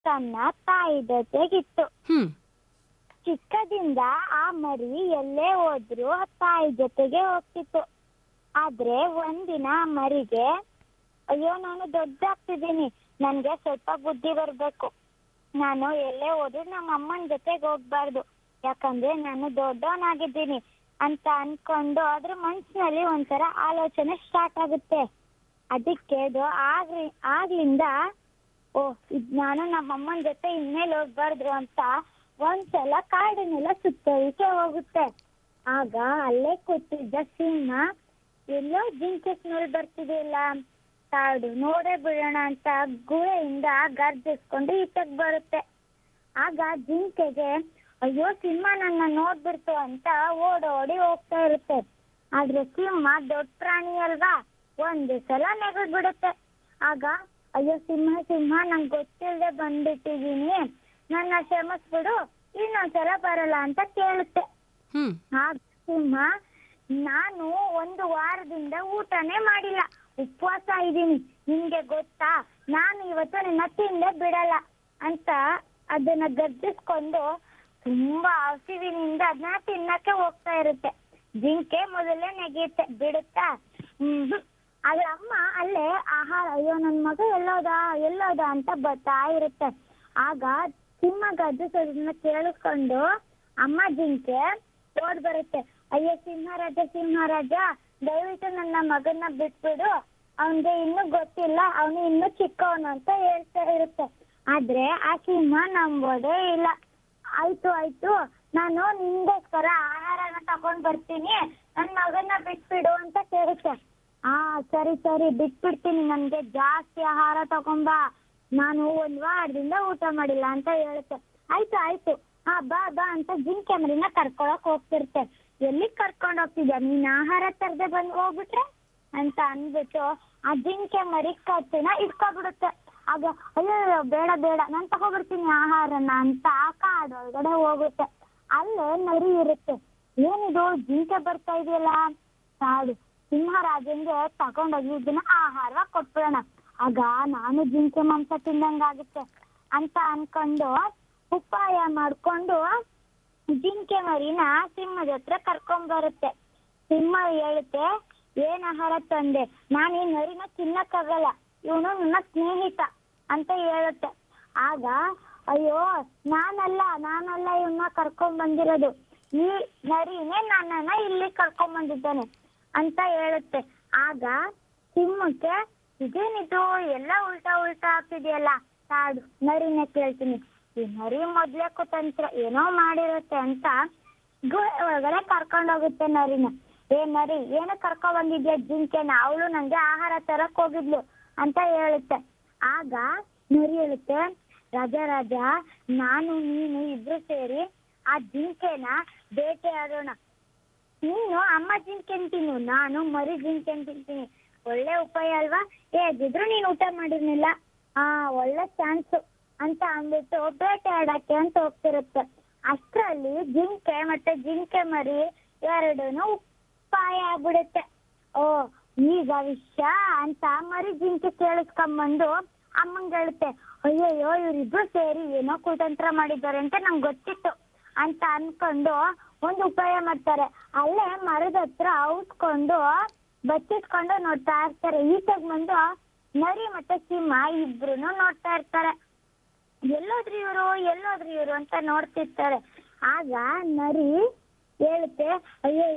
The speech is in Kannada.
ತನ್ನ ತಾಯಿ ಜೊತೆಗಿತ್ತು ಹ್ಮ್ ಚಿಕ್ಕದಿಂದ ಆ ಮರಿ ಎಲ್ಲೇ ಹೋದ್ರು ತಾಯಿ ಜೊತೆಗೆ ಹೋಗ್ತಿತ್ತು ಆದ್ರೆ ಒಂದಿನ ಆ ಮರಿಗೆ ಅಯ್ಯೋ ನಾನು ದೊಡ್ಡಾಗ್ತಿದ್ದೀನಿ ನನ್ಗೆ ಸ್ವಲ್ಪ ಬುದ್ಧಿ ಬರ್ಬೇಕು ನಾನು ಎಲ್ಲೇ ಹೋದ್ರು ನಮ್ಮ ಅಮ್ಮನ ಜೊತೆಗೆ ಹೋಗ್ಬಾರ್ದು ಯಾಕಂದ್ರೆ ನಾನು ದೊಡ್ಡವನಾಗಿದ್ದೀನಿ ಅಂತ ಅನ್ಕೊಂಡು ಅದ್ರ ಮನ್ಸಿನಲ್ಲಿ ಒಂಥರ ಆಲೋಚನೆ ಸ್ಟಾರ್ಟ್ ಆಗುತ್ತೆ ಅದಕ್ಕೆ ಅದು ಆಗ್ಲಿ ಆಗ್ಲಿಂದ ಓ ಇದ್ ನಾನು ನಮ್ಮ ಅಮ್ಮನ ಜೊತೆ ಇನ್ಮೇಲೆ ಹೋಗ್ಬಾರ್ದು ಅಂತ ಒಂದ್ಸಲ ಕಾಡಿನೆಲ್ಲ ಸುತ್ತೋದಕ್ಕೆ ಹೋಗುತ್ತೆ ಆಗ ಅಲ್ಲೇ ಕೂತಿದ್ದ ಸಿಂಹ ಎಲ್ಲೋ ಜಿಂಕೆ ಸ್ಮೆಲ್ ಬರ್ತಿದೆಯಲ್ಲ ಕಾಡು ನೋಡೇ ಬಿಡೋಣ ಅಂತ ಗುಹೆಯಿಂದ ಗರ್ಜಿಸ್ಕೊಂಡು ಈಚೆಗ್ ಬರುತ್ತೆ ಆಗ ಜಿಂಕೆಗೆ ಅಯ್ಯೋ ಸಿಂಹ ನನ್ನ ನೋಡ್ಬಿಡ್ತು ಅಂತ ಓಡೋಡಿ ಹೋಗ್ತಾ ಇರುತ್ತೆ ಆದ್ರೆ ಸಿಂಹ ದೊಡ್ಡ ಪ್ರಾಣಿ ಅಲ್ವಾ ಒಂದು ಸಲ ನೆಗದ್ ಬಿಡುತ್ತೆ ಆಗ ಅಯ್ಯೋ ಸಿಂಹ ಸಿಂಹ ನಂಗೆ ಗೊತ್ತಿಲ್ಲದೆ ಬಂದ್ಬಿಟ್ಟಿದೀನಿ ನನ್ನ ಕ್ಷಮಿಸ್ಬಿಡು ಇನ್ನೊಂದ್ಸಲ ಬರಲ್ಲ ಅಂತ ಕೇಳುತ್ತೆ ಹ್ಮ್ ಆಗ ಸಿಂಹ ನಾನು ಒಂದು ವಾರದಿಂದ ಊಟನೇ ಮಾಡಿಲ್ಲ ಉಪವಾಸ ಇದ್ದೀನಿ ನಿಮ್ಗೆ ಗೊತ್ತಾ ನಾನು ಇವತ್ತು ನಿನ್ನ ತಿಂದೆ ಬಿಡಲ್ಲ ಅಂತ ಅದನ್ನ ಗರ್ಜಿಸ್ಕೊಂಡು ತುಂಬಾ ಹಸಿವಿನಿಂದ ಅದನ್ನ ತಿನ್ನಕ್ಕೆ ಹೋಗ್ತಾ ಇರುತ್ತೆ ಜಿಂಕೆ ಮೊದಲೇ ನೆಗೆಯುತ್ತೆ ಬಿಡುತ್ತಾ ಹ್ಮ್ ಅದ್ರ ಅಮ್ಮ ಅಲ್ಲೇ ಆಹಾರ ಅಯ್ಯೋ ನನ್ ಮಗ ಎಲ್ಲೋದ ಎಲ್ಲೋದ ಅಂತ ಬರ್ತಾ ಇರುತ್ತೆ ಆಗ ಸಿಂಹ ಗರ್ಜಿಸೋದನ್ನ ಕೇಳಿಸ್ಕೊಂಡು ಅಮ್ಮ ಜಿಂಕೆ ಓಡ್ ಬರುತ್ತೆ ಅಯ್ಯೋ ಸಿಂಹರಾಜ ಸಿಂಹರಾಜ ದಯವಿಟ್ಟು ನನ್ನ ಮಗನ್ನ ಬಿಟ್ಬಿಡು ಅವನ್ಗೆ ಇನ್ನೂ ಗೊತ್ತಿಲ್ಲ ಅವನು ಇನ್ನೂ ಚಿಕ್ಕವನು ಅಂತ ಹೇಳ್ತಾ ಇರುತ್ತೆ ಆದ್ರೆ ಆ ಸಿಂಹ ನಂಬೋದೇ ಇಲ್ಲ ಆಯ್ತು ಆಯ್ತು ನಾನು ನಿಂಗೋಸ್ಕರ ಆಹಾರನ ತಗೊಂಡ್ ಬರ್ತೀನಿ ನನ್ ಮಗನ್ನ ಬಿಟ್ಬಿಡು ಅಂತ ಕೇಳುತ್ತೆ ಆ ಸರಿ ಸರಿ ಬಿಟ್ಬಿಡ್ತೀನಿ ನನ್ಗೆ ಜಾಸ್ತಿ ಆಹಾರ ತಗೊಂಬಾ ನಾನು ಒಂದ್ ವಾರದಿಂದ ಊಟ ಮಾಡಿಲ್ಲ ಅಂತ ಹೇಳುತ್ತೆ ಆಯ್ತು ಆಯ್ತು ಹಾ ಬಾ ಬಾ ಅಂತ ಜಿಂಕೆ ಮರಿನ ಕರ್ಕೊಳಕ್ ಹೋಗ್ತಿರುತ್ತೆ ಎಲ್ಲಿಗ್ ಕರ್ಕೊಂಡ್ ಹೋಗ್ತಿದ್ಯಾ ನೀನ್ ಆಹಾರ ತರದೆ ಬಂದ್ ಹೋಗ್ಬಿಟ್ರೆ ಅಂತ ಅನ್ಬಿಟ್ಟು ಆ ಜಿಂಕೆ ಮರಿ ಕತ್ತಿನ ಇಟ್ಕೊಬಿಡುತ್ತೆ ಆಗ ಅಯ್ಯೋ ಅಯ್ಯೋ, ಬೇಡ ಬೇಡ ನಾನ್ ತಗೊಬಿಡ್ತೀನಿ ಆಹಾರನ ಅಂತ ಆ ಕಾಡೊಳಗಡೆ ಹೋಗುತ್ತೆ ಅಲ್ಲೇ ನರಿ ಇರುತ್ತೆ ಏನಿದು ಜಿಂಕೆ ಬರ್ತಾ ಇದೆಯಲ್ಲ ಕಾಡು ಸಿಂಹರಾಜನ್ಗೆ ತಗೊಂಡೋಗಿ ಇದನ್ನ ಆಹಾರ ಕೊಟ್ಬಿಡೋಣ ಆಗ ನಾನು ಜಿಂಕೆ ಮಾಂಸ ತಿಂದಂಗಾಗುತ್ತೆ ಅಂತ ಅನ್ಕೊಂಡು ಉಪಾಯ ಮಾಡ್ಕೊಂಡು ಜಿಂಕೆ ಮರಿನ ಸಿಂಹದ ಹತ್ರ ಕರ್ಕೊಂಡ್ ಬರುತ್ತೆ ಸಿಂಹ ಹೇಳುತ್ತೆ ಏನ್ ಆಹಾರ ತಂದೆ ನಾನು ಈ ನರಿನ ತಿನ್ನಕ್ಕಾಗಲ್ಲ ಇವನು ನನ್ನ ಸ್ನೇಹಿತ ಅಂತ ಹೇಳುತ್ತೆ ಆಗ ಅಯ್ಯೋ ನಾನಲ್ಲ ನಾನಲ್ಲ ಇವನ್ನ ಕರ್ಕೊಂಡ್ ಬಂದಿರೋದು ಈ ನರಿನೇ ನನ್ನನ್ನ ಇಲ್ಲಿ ಕರ್ಕೊಂಡ್ ಬಂದಿದ್ದಾನೆ ಅಂತ ಹೇಳುತ್ತೆ ಆಗ ಸಿಂಹಕ್ಕೆ ಇದೇನಿದು ಎಲ್ಲ ಉಲ್ಟಾ ಉಲ್ಟಾ ಆಗ್ತಿದೆಯಲ್ಲ ಕಾಡು ನರಿನೇ ಕೇಳ್ತೀನಿ ಈ ನರಿ ಮೊದ್ಲೇ ಕುತಂತ್ರ ಏನೋ ಮಾಡಿರುತ್ತೆ ಅಂತ ಗುಹೆ ಒಳಗಡೆ ಕರ್ಕೊಂಡ್ ಹೋಗುತ್ತೆ ನರಿನ ಏ ನರಿ ಏನೋ ಕರ್ಕೊಂಡ್ ಬಂದಿದ್ಯಾ ಜಿಂಕೆನ ಅವಳು ನಂಗೆ ಆಹಾರ ತರಕ್ ಹೋಗಿದ್ಲು ಅಂತ ಹೇಳುತ್ತೆ ಆಗ ನರಿ ಹೇಳುತ್ತೆ ರಾಜ ರಾಜ ನಾನು ನೀನು ಇಬ್ರು ಸೇರಿ ಆ ಜಿಂಕೆನ ಬೇಟೆ ಆಡೋಣ ನೀನು ಅಮ್ಮ ಜಿಂಕೆನ್ ತಿನ್ನು ನಾನು ಮರಿ ಜಿಂಕೆನ್ ತಿಂತೀನಿ ಒಳ್ಳೆ ಉಪಾಯ ಅಲ್ವಾ ಏ ಅದಿದ್ರು ನೀನ್ ಊಟ ಮಾಡಿರ್ಲಿಲ್ಲ ಆ ಒಳ್ಳೆ ಚಾನ್ಸ್ ಅಂತ ಅಂದ್ಬಿಟ್ಟು ಬೇಟೆ ಆಡಕ್ಕೆ ಅಂತ ಹೋಗ್ತಿರುತ್ತೆ ಅಷ್ಟ್ರಲ್ಲಿ ಜಿಂಕೆ ಮತ್ತೆ ಜಿಂಕೆ ಮರಿ ಎರಡೂನು ಉಪಾಯ ಆಗ್ಬಿಡುತ್ತೆ ಓ ಈಗ ವಿಷಯ ಅಂತ ಮರಿ ಜಿಂಕೆ ಕೇಳಿಸ್ಕೊಂಬಂದು ಅಮ್ಮಂಗ್ ಹೇಳುತ್ತೆ ಅಯ್ಯಯ್ಯೋ ಇವ್ರಿಬ್ರು ಸೇರಿ ಏನೋ ಕುತಂತ್ರ ಮಾಡಿದ್ದಾರೆ ಅಂತ ನಂಗೆ ಗೊತ್ತಿತ್ತು ಅಂತ ಅನ್ಕೊಂಡು ಒಂದು ಉಪಾಯ ಮಾಡ್ತಾರೆ ಅಲ್ಲೇ ಮರದ ಹತ್ರ ಔಸ್ಕೊಂಡು ಬಚ್ಚಿಟ್ಕೊಂಡು ನೋಡ್ತಾ ಇರ್ತಾರೆ ಈಚೆಗ್ ಬಂದು ನರಿ ಮತ್ತೆ ಸಿಂಹ ಇಬ್ರುನು ನೋಡ್ತಾ ಇರ್ತಾರೆ ಎಲ್ಲೋದ್ರಿ ಇವರು ಎಲ್ಲೋದ್ರಿ ಇವರು ಅಂತ ನೋಡ್ತಿರ್ತಾರೆ ಆಗ ನರಿ ಹೇಳುತ್ತೆ ಅಯ್ಯೋ